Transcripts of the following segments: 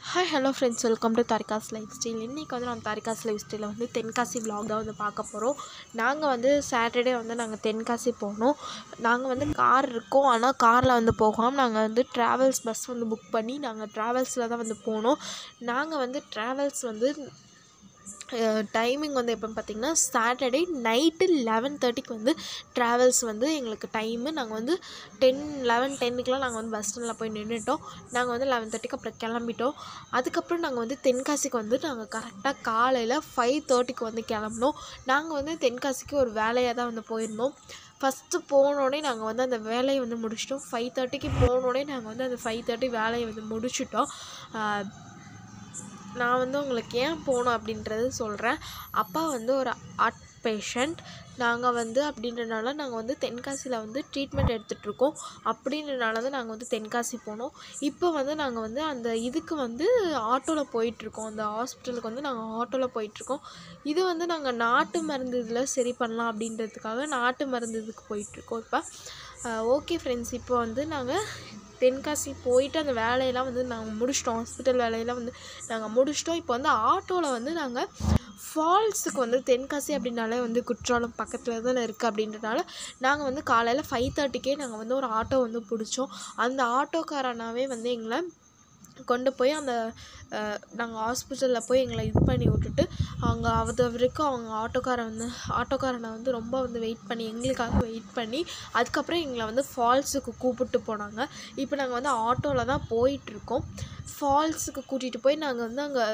hi hello friends welcome to Tharika's lifestyle இன்றைக்கி வந்து நம்ம தாரிகாஸ் லைஃப் ஸ்டைலில் வந்து தென்காசி vlog தான் வந்து பார்க்க போகிறோம் நாங்கள் வந்து சாட்டர்டே வந்து நாங்கள் தென்காசி போனோம் நாங்கள் வந்து கார் இருக்கோம் ஆனால் காரில் வந்து போகாமல் நாங்கள் வந்து ட்ராவல்ஸ் பஸ் வந்து புக் பண்ணி நாங்கள் ட்ராவல்ஸில் தான் வந்து போனோம் நாங்கள் வந்து ட்ராவல்ஸ் வந்து டைமிங் வந்து எப்போன்னு பார்த்தீங்கன்னா சாட்டர்டே நைட்டு லெவன் தேர்ட்டிக்கு வந்து ட்ராவல்ஸ் வந்து எங்களுக்கு டைமு நாங்கள் வந்து டென் லெவன் டென்னுக்குலாம் நாங்கள் வந்து பஸ் ஸ்டாண்டில் போய் நின்றுட்டோம் நாங்கள் வந்து லெவன் தேர்ட்டிக்கு அப்புறம் கிளம்பிட்டோம் அதுக்கப்புறம் நாங்கள் வந்து தென்காசிக்கு வந்து நாங்கள் கரெக்டாக காலையில் ஃபைவ் தேர்ட்டிக்கு வந்து கிளம்புனோம் நாங்கள் வந்து தென்காசிக்கு ஒரு வேலையாக தான் வந்து போயிருந்தோம் ஃபஸ்ட்டு போனோடனே நாங்கள் வந்து அந்த வேலையை வந்து முடிச்சிட்டோம் ஃபைவ் தேர்ட்டிக்கு போனோடனே நாங்கள் வந்து அந்த ஃபைவ் தேர்ட்டி வேலையை வந்து முடிச்சிட்டோம் ஆஹ் நான் வந்து உங்களுக்கு ஏன் போனோம் அப்படின்றது சொல்கிறேன் அப்பா வந்து ஒரு ஹார்ட் பேஷண்ட் நாங்கள் வந்து அப்படின்றனால நாங்கள் வந்து தென்காசியில் வந்து ட்ரீட்மெண்ட் எடுத்துகிட்ருக்கோம் அப்படின்றனால தான் நாங்கள் வந்து தென்காசி போனோம் இப்போ வந்து நாங்கள் வந்து அந்த இதுக்கு வந்து ஆட்டோவில் போயிட்டுருக்கோம் அந்த ஹாஸ்பிட்டலுக்கு வந்து நாங்கள் ஆட்டோவில் போயிட்டுருக்கோம் இது வந்து நாங்கள் நாட்டு மருந்து இதில் சரி பண்ணலாம் அப்படின்றதுக்காக நாட்டு மருந்து இதுக்கு போயிட்டுருக்கோம் இப்போ ஓகே ஃப்ரெண்ட்ஸ் இப்போ வந்து நாங்கள் தென்காசி போயிட்டு அந்த வேலையெல்லாம் வந்து நாங்கள் முடிச்சிட்டோம் ஹாஸ்பிட்டல் வேலையெல்லாம் வந்து நாங்கள் முடிச்சிட்டோம் இப்போ வந்து ஆட்டோவில் வந்து நாங்கள் ஃபால்ஸுக்கு வந்து தென்காசி அப்படின்னாலே வந்து குற்றாலம் பக்கத்தில் தான் இருக்குது அப்படின்றனால நாங்கள் வந்து காலையில் ஃபைவ் தேர்ட்டிக்கே நாங்கள் வந்து ஒரு ஆட்டோ வந்து பிடிச்சோம் அந்த ஆட்டோக்காரனாவே வந்து எங்களை கொண்டு போய் அந்த நாங்கள் ஹாஸ்பிட்டலில் போய் எங்களை இது பண்ணி விட்டுட்டு அங்கே அது வரைக்கும் அவங்க ஆட்டோக்காரன் வந்து ஆட்டோக்காரனை வந்து ரொம்ப வந்து வெயிட் பண்ணி எங்களுக்காக வெயிட் பண்ணி அதுக்கப்புறம் எங்களை வந்து ஃபால்ஸுக்கு கூப்பிட்டு போனாங்க இப்போ நாங்கள் வந்து ஆட்டோவில் தான் போயிட்டுருக்கோம் ஃபால்ஸுக்கு கூட்டிகிட்டு போய் நாங்கள் வந்து அங்கே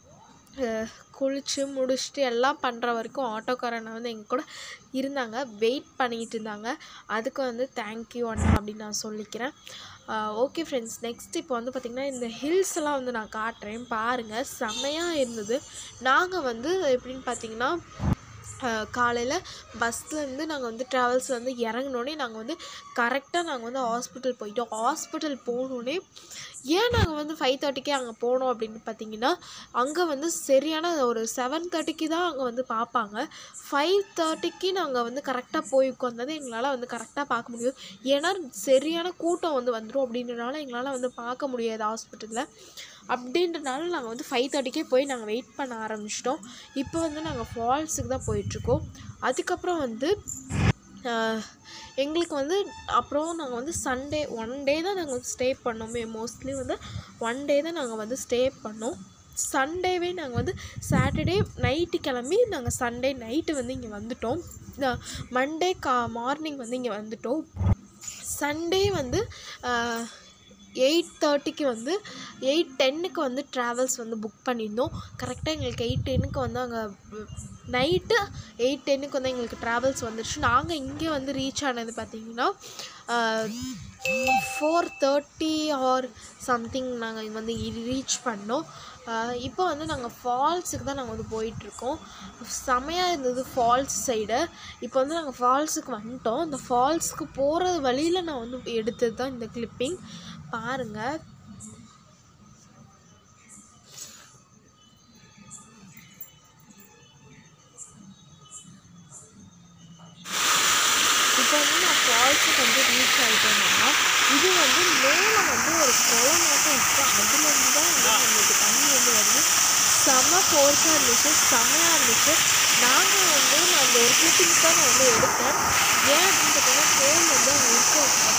குளித்து முடிச்சுட்டு எல்லாம் பண்ணுற வரைக்கும் ஆட்டோக்காரனை வந்து எங்கள் கூட இருந்தாங்க வெயிட் பண்ணிக்கிட்டு இருந்தாங்க அதுக்கு வந்து தேங்க்யூ அண்ணா அப்படின்னு நான் சொல்லிக்கிறேன் ஓகே ஃப்ரெண்ட்ஸ் நெக்ஸ்ட் இப்போ வந்து பார்த்திங்கன்னா இந்த ஹில்ஸ் எல்லாம் வந்து நான் காட்டுறேன் பாருங்கள் செம்மையாக இருந்தது நாங்கள் வந்து எப்படின்னு பார்த்தீங்கன்னா காலையில் பஸ்லேருந்து நாங்கள் வந்து ட்ராவல்ஸ் வந்து இறங்கினோடனே நாங்கள் வந்து கரெக்டாக நாங்கள் வந்து ஹாஸ்பிட்டல் போயிட்டோம் ஹாஸ்பிட்டல் போனோடனே ஏன் நாங்கள் வந்து ஃபைவ் தேர்ட்டிக்கே அங்கே போனோம் அப்படின்னு பார்த்தீங்கன்னா அங்கே வந்து சரியான ஒரு செவன் தேர்ட்டிக்கு தான் அங்கே வந்து பார்ப்பாங்க ஃபைவ் தேர்ட்டிக்கு நாங்கள் வந்து கரெக்டாக போய் உட்காந்தது எங்களால் வந்து கரெக்டாக பார்க்க முடியும் ஏன்னா சரியான கூட்டம் வந்து வந்துடும் அப்படின்றனால எங்களால் வந்து பார்க்க முடியாது ஹாஸ்பிட்டலில் அப்படின்றனால நாங்கள் வந்து ஃபைவ் தேர்ட்டிக்கே போய் நாங்கள் வெயிட் பண்ண ஆரம்பிச்சிட்டோம் இப்போ வந்து நாங்கள் ஃபால்ஸுக்கு தான் போயிட்டுருக்கோம் அதுக்கப்புறம் வந்து எங்களுக்கு வந்து அப்புறம் நாங்கள் வந்து சண்டே ஒன் டே தான் நாங்கள் வந்து ஸ்டே பண்ணோமே மோஸ்ட்லி வந்து ஒன் டே தான் நாங்கள் வந்து ஸ்டே பண்ணோம் சண்டேவே நாங்கள் வந்து சாட்டர்டே நைட்டு கிளம்பி நாங்கள் சண்டே நைட்டு வந்து இங்கே வந்துட்டோம் மண்டே கா மார்னிங் வந்து இங்கே வந்துட்டோம் சண்டே வந்து எயிட் தேர்ட்டிக்கு வந்து எயிட் டென்னுக்கு வந்து ட்ராவல்ஸ் வந்து புக் பண்ணியிருந்தோம் கரெக்டாக எங்களுக்கு எயிட் டென்னுக்கு வந்து அங்கே நைட்டு எயிட் டென்னுக்கு வந்து எங்களுக்கு ட்ராவல்ஸ் வந்துடுச்சு நாங்கள் இங்கே வந்து ரீச் ஆனது பார்த்திங்கன்னா ஃபோர் தேர்ட்டி ஆர் சம்திங் நாங்கள் வந்து ரீச் பண்ணோம் இப்போ வந்து நாங்கள் ஃபால்ஸுக்கு தான் நாங்கள் வந்து போயிட்டுருக்கோம் செமையாக இருந்தது ஃபால்ஸ் சைடு இப்போ வந்து நாங்கள் ஃபால்ஸுக்கு வந்துட்டோம் இந்த ஃபால்ஸுக்கு போகிற வழியில் நான் வந்து எடுத்தது தான் இந்த கிளிப்பிங் பாருங்கள் இப்போ வந்து நான் ஃபால்ஸுக்கு வந்து ரீச் ஆகிட்டேன்னா இது வந்து மேலே வந்து ஒரு குளம் மட்டும் இருக்குது அதுலேருந்து தான் வந்து நம்மளுக்கு தண்ணி வந்து வருது செம்ம ஃபோர்ஸாக இருந்துச்சு செம்மையாக இருந்துச்சு நாங்கள் வந்து நான் அந்த ஒரு கிளிப்பிங்ஸ் தான் நான் வந்து எடுத்தேன் ஏன் அப்படின்னு பார்த்தீங்கன்னா ஃபோன் வந்து அங்கே இருக்க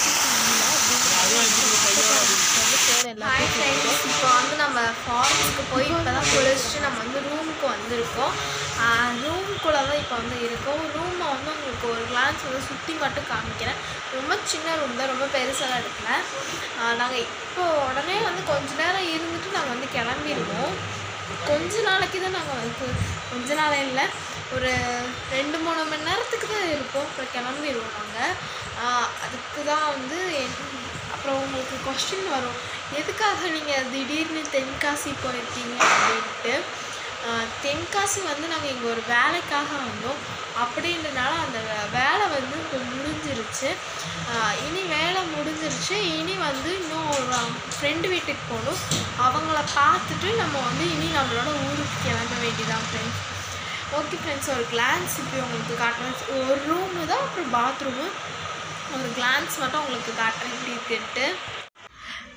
ஹாய் ஃப்ரெண்ட்ஸ் இப்போ வந்து நம்ம ஃபால்ஸுக்கு போய் இப்போ தான் குளிச்சுட்டு நம்ம வந்து ரூமுக்கு வந்திருக்கோம் ரூம்குள்ளே தான் இப்போ வந்து இருக்கோம் ரூமை வந்து உங்களுக்கு ஒரு கிளான்ஸ் வந்து சுற்றி மட்டும் காமிக்கிறேன் ரொம்ப சின்ன ரூம் தான் ரொம்ப பெருசாலாம் எடுக்கல நாங்கள் இப்போ உடனே வந்து கொஞ்ச நேரம் இருந்துட்டு நாங்கள் வந்து கிளம்பிடுவோம் கொஞ்ச நாளைக்கு தான் நாங்கள் வந்து கொஞ்ச நாள் இல்லை ஒரு ரெண்டு மூணு மணி நேரத்துக்கு தான் இருப்போம் அப்புறம் கிளம்பிடுவோம் நாங்கள் அதுக்கு தான் வந்து அப்புறம் உங்களுக்கு கொஸ்டின் வரும் எதுக்காக நீங்கள் திடீர்னு தென்காசி போயிருக்கீங்க அப்படின்ட்டு தென்காசி வந்து நாங்கள் இங்கே ஒரு வேலைக்காக வந்தோம் அப்படின்றனால அந்த வேலை வந்து இப்போ முடிஞ்சிருச்சு இனி வேலை முடிஞ்சிருச்சு இனி வந்து இன்னும் ஒரு ஃப்ரெண்டு வீட்டுக்கு போகணும் அவங்கள பார்த்துட்டு நம்ம வந்து இனி நம்மளோட ஊருக்கு கிளம்ப வேண்டியதான் ஃப்ரெண்ட்ஸ் ஓகே ஃப்ரெண்ட்ஸ் ஒரு கிளான்ஸ் இப்போ உங்களுக்கு காட்டுறேன் ஒரு ரூமு தான் அப்புறம் பாத்ரூமு ஒரு கிளான்ஸ் மட்டும் உங்களுக்கு காட்டுறேன் எப்படி இருக்குன்ட்டு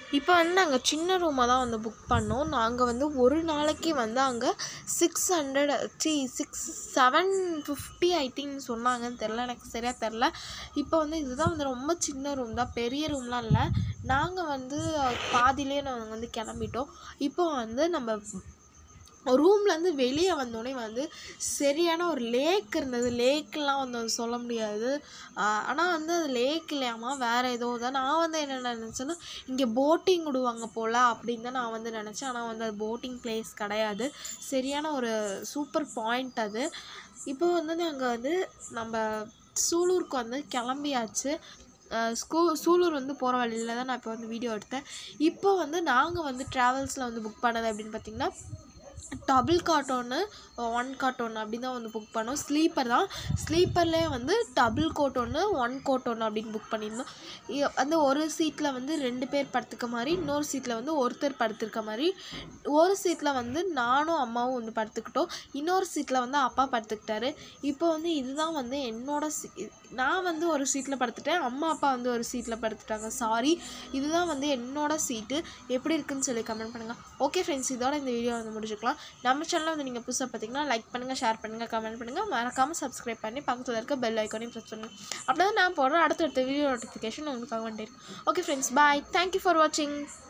இப்போ வந்து நாங்கள் சின்ன ரூமை தான் வந்து புக் பண்ணோம் நாங்கள் வந்து ஒரு நாளைக்கு வந்து அங்கே சிக்ஸ் ஹண்ட்ரட் சி சிக்ஸ் செவன் ஃபிஃப்டி ஐட்டின்னு சொன்னாங்கன்னு தெரில எனக்கு சரியாக தெரில இப்போ வந்து இதுதான் வந்து ரொம்ப சின்ன ரூம் தான் பெரிய ரூம்லாம் இல்லை நாங்கள் வந்து பாதியிலே நாங்கள் வந்து கிளம்பிட்டோம் இப்போ வந்து நம்ம ரூம்லேருந்து வெளியே வந்தோடனே வந்து சரியான ஒரு லேக் இருந்தது லேக்கெலாம் வந்து அது சொல்ல முடியாது ஆனால் வந்து அது லேக் இல்லையாமா வேறு ஏதோ தான் நான் வந்து என்ன நினச்சேன்னா இங்கே போட்டிங் விடுவாங்க போல் அப்படின்னு தான் நான் வந்து நினச்சேன் ஆனால் வந்து அது போட்டிங் பிளேஸ் கிடையாது சரியான ஒரு சூப்பர் பாயிண்ட் அது இப்போ வந்து நாங்கள் வந்து நம்ம சூலூருக்கு வந்து கிளம்பியாச்சு அஹ் ஸ்கூ சூலூர் வந்து போகிற வழியில் தான் நான் இப்போ வந்து வீடியோ எடுத்தேன் இப்போ வந்து நாங்கள் வந்து ட்ராவல்ஸில் வந்து புக் பண்ணது அப்படின்னு பார்த்திங்கன்னா டபுள் காட் ஒன்று ஒன் காட் ஒன்று அப்படி தான் வந்து புக் பண்ணோம் ஸ்லீப்பர் தான் ஸ்லீப்பர்லேயே வந்து டபுள் கோட் ஒன்று ஒன் கோட் ஒன்று அப்படின்னு புக் பண்ணியிருந்தோம் இ- வந்து ஒரு சீட்டில் வந்து ரெண்டு பேர் படுத்துக்க மாதிரி இன்னொரு சீட்டில் வந்து ஒருத்தர் படுத்திருக்க மாதிரி ஒரு சீட்டில் வந்து நானும் அம்மாவும் வந்து படுத்துக்கிட்டோம் இன்னொரு சீட்டில் வந்து அப்பா படுத்துக்கிட்டாரு இப்போ வந்து இதுதான் வந்து என்னோட சீ நான் வந்து ஒரு சீட்டில் படுத்துட்டேன் அம்மா அப்பா வந்து ஒரு சீட்டில் படுத்துட்டாங்க சாரி இதுதான் வந்து என்னோட சீட்டு எப்படி இருக்குன்னு சொல்லி கமெண்ட் பண்ணுங்கள் ஓகே ஃப்ரெண்ட்ஸ் இதோட இந்த வீடியோ வந்து முடிச்சுக்கலாம் நம்ம சேனலை வந்து நீங்கள் புதுசாக பார்த்தீங்கன்னா லைக் பண்ணுங்கள் ஷேர் பண்ணுங்கள் கமெண்ட் பண்ணுங்கள் மறக்காமல் சப்ஸ்கிரைப் பண்ணி பக்கத்தில் இருக்க பெல் ஐக்கானையும் ப்ரெஸ் பண்ணுங்கள் அப்படி தான் நான் போடுற அடுத்தடுத்த வீடியோ நோட்டிஃபிகேஷன் உங்களுக்கு வந்துட்டு okay friends bye thank you for வாட்சிங்